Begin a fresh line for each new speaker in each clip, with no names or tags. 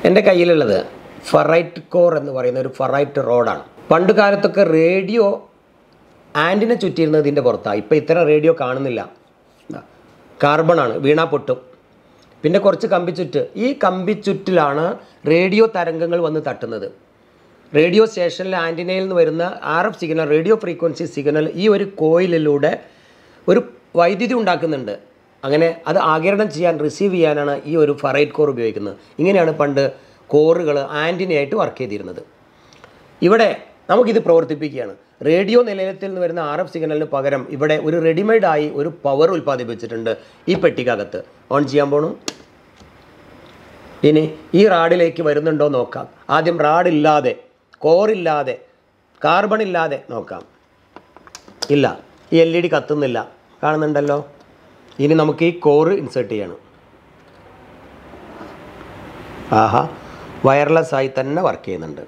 എൻ്റെ കയ്യിലുള്ളത് ഫറൈറ്റ് കോർ എന്ന് പറയുന്ന ഒരു ഫറൈറ്റ് റോഡാണ് പണ്ട് കാലത്തൊക്കെ റേഡിയോ ആൻറ്റിനെ ചുറ്റിയിരുന്നത് ഇതിൻ്റെ പുറത്താണ് ഇപ്പോൾ ഇത്തരം റേഡിയോ കാണുന്നില്ല ഇതാ, കാർബണാണ് വീണാ പൊട്ടും പിന്നെ കുറച്ച് കമ്പിച്ചുറ്റ് ഈ കമ്പിച്ചുറ്റിലാണ് റേഡിയോ തരംഗങ്ങൾ വന്ന് തട്ടുന്നത് റേഡിയോ സ്റ്റേഷനിലെ ആൻറ്റിനയിൽ നിന്ന് വരുന്ന R F signal radio frequency signal ഈ ഒരു കോയിലിലൂടെ ഒരു വൈദ്യുതി ഉണ്ടാക്കുന്നുണ്ട് അങ്ങനെ അത് ആകിരണം ചെയ്യാൻ റിസീവ് ചെയ്യാനാണ് ഈ ഒരു ഫറൈറ്റ് കോർ ഉപയോഗിക്കുന്നത് ഇങ്ങനെയാണ് പണ്ട് കോറുകൾ ആൻറ്റിനയായിട്ട് വർക്ക് ചെയ്തിരുന്നത് ഇവിടെ നമുക്കിത് പ്രവർത്തിപ്പിക്കുകയാണ് റേഡിയോ നിലയത്തിൽ നിന്ന് വരുന്ന ആർ എഫ് സിഗ്നലിന് പകരം ഇവിടെ ഒരു റെഡിമെയ്ഡ് ആയി ഒരു പവർ ഉൽപ്പാദിപ്പിച്ചിട്ടുണ്ട് ഈ പെട്ടിക്കകത്ത് ഓൺ ചെയ്യാൻ പോണു ഇനി ഈ റാഡിലേക്ക് വരുന്നുണ്ടോ നോക്കാം ആദ്യം റാഡില്ലാതെ കോറില്ലാതെ കാർബൺ ഇല്ലാതെ നോക്കാം ഇല്ല ഈ എൽ ഇ ഡി കത്തുന്നില്ല കാണുന്നുണ്ടല്ലോ ഇനി നമുക്ക് ഈ കോറ് ഇൻസേർട്ട് ചെയ്യണം ആഹാ വയർലെസ് ആയി തന്നെ വർക്ക് ചെയ്യുന്നുണ്ട്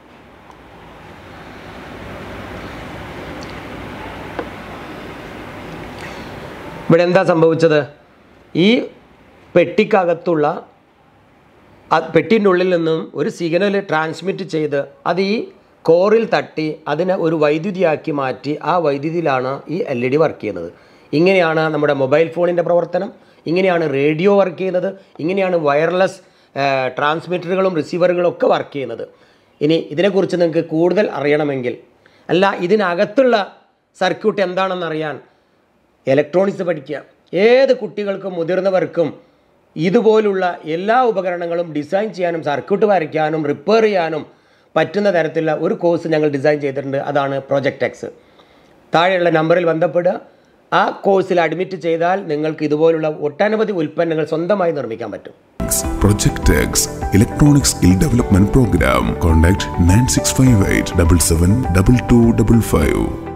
ഇവിടെ എന്താ സംഭവിച്ചത് ഈ പെട്ടിക്കകത്തുള്ള ആ പെട്ടിൻ്റെ ഉള്ളിൽ നിന്നും ഒരു സിഗ്നൽ ട്രാൻസ്മിറ്റ് ചെയ്ത് അത് ഈ കോറിൽ തട്ടി അതിനെ ഒരു വൈദ്യുതിയാക്കി മാറ്റി ആ വൈദ്യുതിയിലാണ് ഈ എൽ ഇ ഡി വർക്ക് ചെയ്യുന്നത് ഇങ്ങനെയാണ് നമ്മുടെ മൊബൈൽ ഫോണിൻ്റെ പ്രവർത്തനം ഇങ്ങനെയാണ് റേഡിയോ വർക്ക് ചെയ്യുന്നത് ഇങ്ങനെയാണ് വയർലെസ് ട്രാൻസ്മിറ്ററുകളും റിസീവറുകളും ഒക്കെ വർക്ക് ചെയ്യുന്നത് ഇനി ഇതിനെക്കുറിച്ച് നിങ്ങൾക്ക് കൂടുതൽ അറിയണമെങ്കിൽ അല്ല ഇതിനകത്തുള്ള സർക്യൂട്ട് എന്താണെന്നറിയാൻ ഇലക്ട്രോണിക്സ് പഠിക്കുക ഏത് കുട്ടികൾക്കും മുതിർന്നവർക്കും ഇതുപോലുള്ള എല്ലാ ഉപകരണങ്ങളും ഡിസൈൻ ചെയ്യാനും സർക്യൂട്ട് വരയ്ക്കാനും റിപ്പയർ ചെയ്യാനും പറ്റുന്ന തരത്തിലുള്ള ഒരു കോഴ്സ് ഞങ്ങൾ ഡിസൈൻ ചെയ്തിട്ടുണ്ട് അതാണ് പ്രോജക്റ്റ് എക്സ് താഴെയുള്ള നമ്പറിൽ ബന്ധപ്പെടുക ആ കോഴ്സിൽ അഡ്മിറ്റ് ചെയ്താൽ നിങ്ങൾക്ക് ഇതുപോലുള്ള ഒട്ടനവധി ഉൽപ്പന്നങ്ങൾ സ്വന്തമായി നിർമ്മിക്കാൻ പറ്റും
Project X Electronic Skill Development Program. Contact 9658 77 2255.